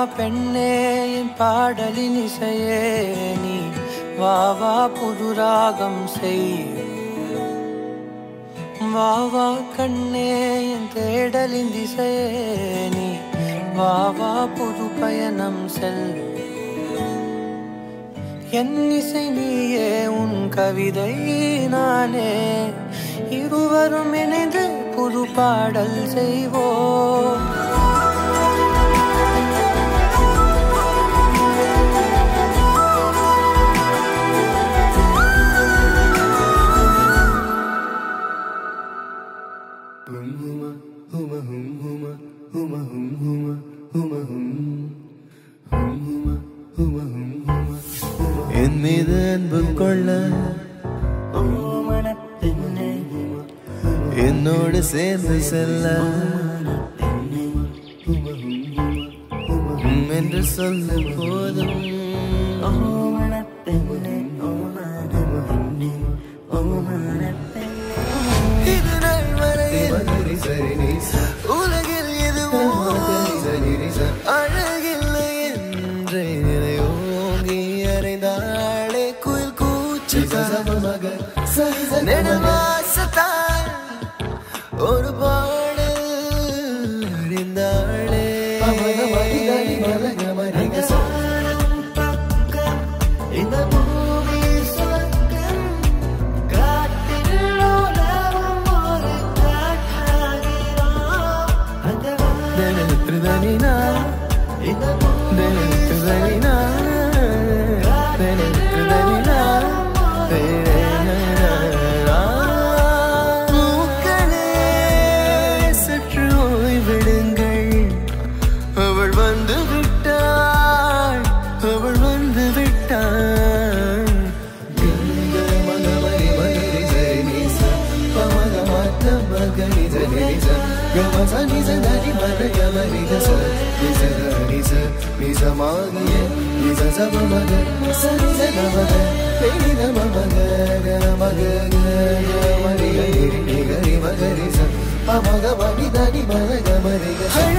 பெண்ணே என் பாடலின் இசையே நீ வா வா புது ராகம் செய் வா வா கண்ணே என் தேடலின் திசையே நீ வா வா புது பயணம் செல் என் இசை நீயே உன் கவிதை நானே இருவரும் இணைந்து புது பாடல் செய்வோம் என் மீது அன்பு கொள்ள என்னோடு சேர்ந்து செல்ல உம் என்று சொல்ல போதும் இது நாள் வரையில் உலகில் எதுவும் அழகில்லை என்றே நிலை ஓங்கி அறைந்தாளே குயில் கூச்சு நெடுவாசத்தால் ஒரு பாடல் அறிந்தாளே இந்த பூமி சொர்க்கம் காட்டில் உலகம் ஒரு காற்றாகிறோம் அந்த தினத்துதனினா இந்த தினத்துதனினா தினத்துதனினா பூக்களே சற்று ஓய்விடுங்கள் அவள் வந்து விட்டாள் அவள் வந்து விட்டாள் மக மணி தனி மக மரிக